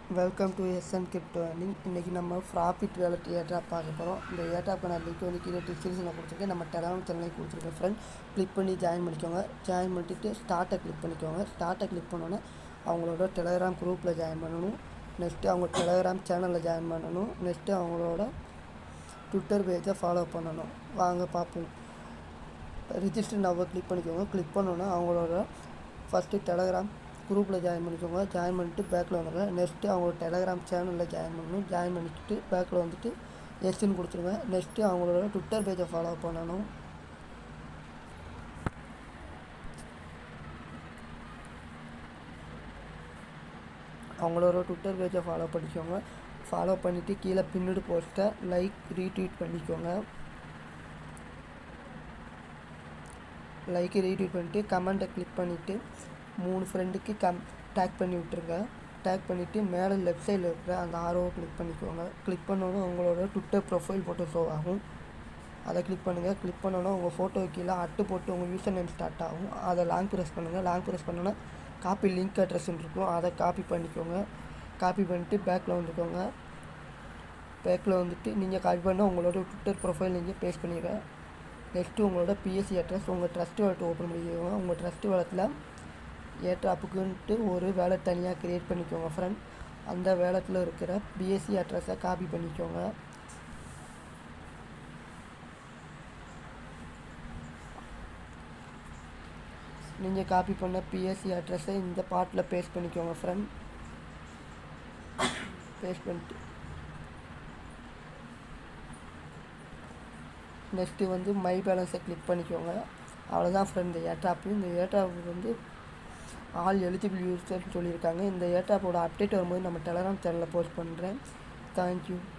welcome to SN crypto earning இன்றைக்கி நம்ம profit wallet ஏட்ராப் பார்க்க போகிறோம் இந்த ஏட்ராப்க்கான லிங்க் வந்து கீழே டிஸ்கிரிப்ஷனில் கொடுத்துருக்கேன் நம்ம டெலாம் சேனலையும் கொடுத்துருக்கேன் ஃப்ரெண்ட் கிளிக் பண்ணி ஜாயின் பண்ணிக்கோங்க ஜாயின் பண்ணிட்டு ஸ்டார்ட்டை கிளிக் பண்ணிக்கோங்க ஸ்டார்ட்டை கிளிக் பண்ணோன்னே அவங்களோட டெலகிராம் குரூப்பில் ஜாயின் பண்ணணும் நெக்ஸ்ட்டு அவங்க டெலகிராம் சேனலில் ஜாயின் பண்ணணும் நெக்ஸ்ட்டு அவங்களோட ட்விட்டர் பேஜை ஃபாலோ பண்ணணும் வாங்க பார்ப்போம் ரிஜிஸ்டர் நம்பர் கிளிக் பண்ணிக்கோங்க கிளிக் பண்ணோன்னே அவங்களோட ஃபஸ்ட்டு டெலகிராம் குரூப்பில் ஜாயின் பண்ணிக்கோங்க ஜாயின் பண்ணிட்டு பேக்கில் வந்துடுங்க நெக்ஸ்ட்டு அவங்களோட டெலகிராம் சேனலில் ஜாயின் பண்ணணும் ஜாயின் பண்ணிட்டு பேக்கில் வந்துட்டு எஸ்ன்னு கொடுத்துருங்க நெக்ஸ்ட்டு அவங்களோட ட்விட்டர் பேஜை ஃபாலோ பண்ணணும் அவங்களோட ட்விட்டர் பேஜை ஃபாலோ பண்ணிக்கோங்க ஃபாலோ பண்ணிவிட்டு கீழே பின்னுடு போஸ்ட்டை லைக் ரீட்வீட் பண்ணிக்கோங்க லைக் ரீட்வீட் பண்ணிட்டு கமெண்ட்டை கிளிக் பண்ணிவிட்டு மூணு ஃப்ரெண்டுக்கு கம் டேக் பண்ணி விட்ருங்க டேக் பண்ணிவிட்டு மேலே லெஃப்ட் சைடில் இருக்கிற அந்த ஆரோவை கிளிக் பண்ணிக்கோங்க கிளிக் பண்ணோன்னே உங்களோட ட்விட்டர் ப்ரொஃபைல் ஃபோட்டோ ஷோ ஆகும் அதை கிளிக் பண்ணுங்கள் கிளிக் பண்ணோன்னே உங்கள் ஃபோட்டோ கீழே அட்டு போட்டு உங்கள் யூசர் நேம் ஸ்டார்ட் ஆகும் அதை லாங் ப்ரெஸ் பண்ணுங்கள் லாங் ப்ரெஸ் பண்ணோன்னே காப்பி லிங்க் அட்ரஸ்ன்னு இருக்கும் அதை காப்பி பண்ணிக்கோங்க காப்பி பண்ணிட்டு பேக்கில் வந்துக்கோங்க பேக்கில் வந்துட்டு நீங்கள் காப்பி பண்ணால் உங்களோட ட்விட்டர் ப்ரொஃபைல் நீங்கள் பேஸ்ட் பண்ணிடுங்க நெக்ஸ்ட்டு உங்களோட பிஎஸ்சி அட்ரஸ் உங்கள் ட்ரஸ்ட் வேலட் ஓப்பன் பண்ணிக்கோங்க உங்கள் ட்ரஸ்ட் வேலத்தில் ஏட்ராப்புக்குன்ட்டு ஒரு வேலட் தனியாக க்ரியேட் பண்ணிக்கோங்க ஃப்ரெண்ட் அந்த வேலட்டில் இருக்கிற பிஎஸ்சி அட்ரஸை காப்பி பண்ணிக்கோங்க நீங்கள் காப்பி பண்ண பிஎஸ்சி அட்ரஸை இந்த பாட்டில் பேஸ்ட் பண்ணிக்கோங்க ஃப்ரெண்ட் பேஸ்ட் பண்ணிட்டு நெக்ஸ்ட்டு வந்து மை பேலன்ஸை கிளிக் பண்ணிக்கோங்க அவ்வளோதான் ஃப்ரெண்ட் இந்த ஏட்ராப்பு இந்த ஏட்ராப் வந்து ஆல் எலிஜிபிள் யூஸர்னு சொல்லியிருக்காங்க இந்த ஏட்ராப்போட அப்டேட் வரும்போது நம்ம டெலகிராம் சேனலில் போஸ்ட் பண்ணுறேன் தேங்க்யூ